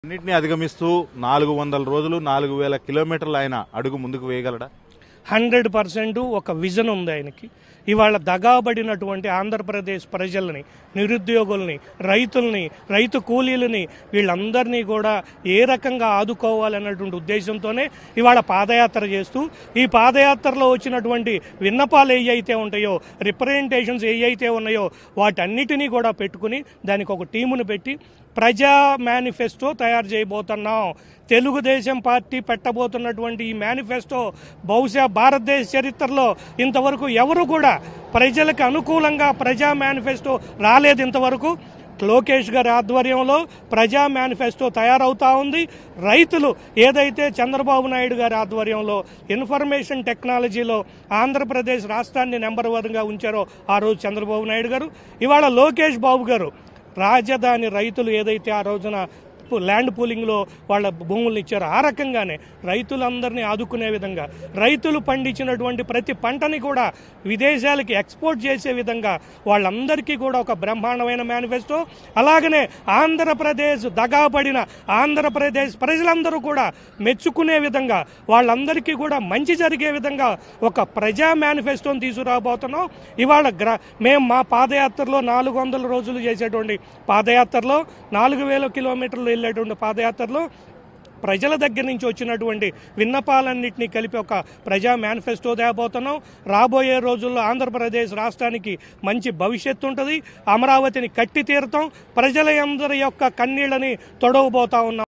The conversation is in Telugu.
అన్నింటినీ అధిగమిస్తూ నాలుగు వందల రోజులు నాలుగు వేల కిలోమీటర్లు ఆయన అడుగు ముందుకు వేయగలడా హండ్రెడ్ పర్సెంట్ ఒక విజన్ ఉంది ఆయనకి ఇవాళ దగాబడినటువంటి ఆంధ్రప్రదేశ్ ప్రజల్ని నిరుద్యోగుల్ని రైతుల్ని రైతు కూలీలని వీళ్ళందరినీ కూడా ఏ రకంగా ఆదుకోవాలన్నటువంటి ఉద్దేశంతోనే ఇవాళ పాదయాత్ర చేస్తూ ఈ పాదయాత్రలో వచ్చినటువంటి విన్నపాలు ఏ అయితే ఉంటాయో రిప్రజెంటేషన్స్ ఏ అయితే ఉన్నాయో వాటన్నిటినీ కూడా పెట్టుకుని దానికి ఒక టీమును పెట్టి ప్రజా మేనిఫెస్టో తయారు చేయబోతున్నాం తెలుగుదేశం పార్టీ పెట్టబోతున్నటువంటి ఈ మేనిఫెస్టో బహుశా భారతదేశ చరిత్రలో ఇంతవరకు ఎవరు కూడా ప్రజలకు అనుకూలంగా ప్రజా మేనిఫెస్టో రాలేదు ఇంతవరకు లోకేష్ గారి ఆధ్వర్యంలో ప్రజా మేనిఫెస్టో తయారవుతా ఉంది రైతులు ఏదైతే చంద్రబాబు నాయుడు గారి ఆధ్వర్యంలో ఇన్ఫర్మేషన్ టెక్నాలజీలో ఆంధ్రప్రదేశ్ రాష్ట్రాన్ని నెంబర్ వన్గా ఉంచారో ఆ రోజు చంద్రబాబు నాయుడు గారు ఇవాళ లోకేష్ బాబు గారు రాజధాని రైతులు ఏదైతే ఆ రోజున పు- ల్యాండ్ పూలింగ్లో వాళ్ళ భూములను ఇచ్చారు ఆ రకంగానే రైతులందరినీ ఆదుకునే విధంగా రైతులు పండించినటువంటి ప్రతి పంటని కూడా విదేశాలకి ఎక్స్పోర్ట్ చేసే విధంగా వాళ్ళందరికీ కూడా ఒక బ్రహ్మాండమైన మేనిఫెస్టో అలాగనే ఆంధ్రప్రదేశ్ దగాపడిన ఆంధ్రప్రదేశ్ ప్రజలందరూ కూడా మెచ్చుకునే విధంగా వాళ్ళందరికీ కూడా మంచి జరిగే విధంగా ఒక ప్రజా మేనిఫెస్టోని తీసుకురాబోతున్నాం ఇవాళ గ్ర మేము మా పాదయాత్రలో నాలుగు వందల రోజులు చేసేటువంటి పాదయాత్రలో నాలుగు వేల కిలోమీటర్లు వెళ్ళేటువంటి పాదయాత్రలో ప్రజల దగ్గర నుంచి వచ్చినటువంటి విన్నపాలన్నింటినీ కలిపి ఒక ప్రజా మేనిఫెస్టో తేబోతున్నాం రాబోయే రోజుల్లో ఆంధ్రప్రదేశ్ రాష్ట్రానికి మంచి భవిష్యత్తు ఉంటుంది అమరావతిని కట్టి తీరుతాం ప్రజల అందరి యొక్క కన్నీళ్ళని తొడవబోతా ఉన్నాం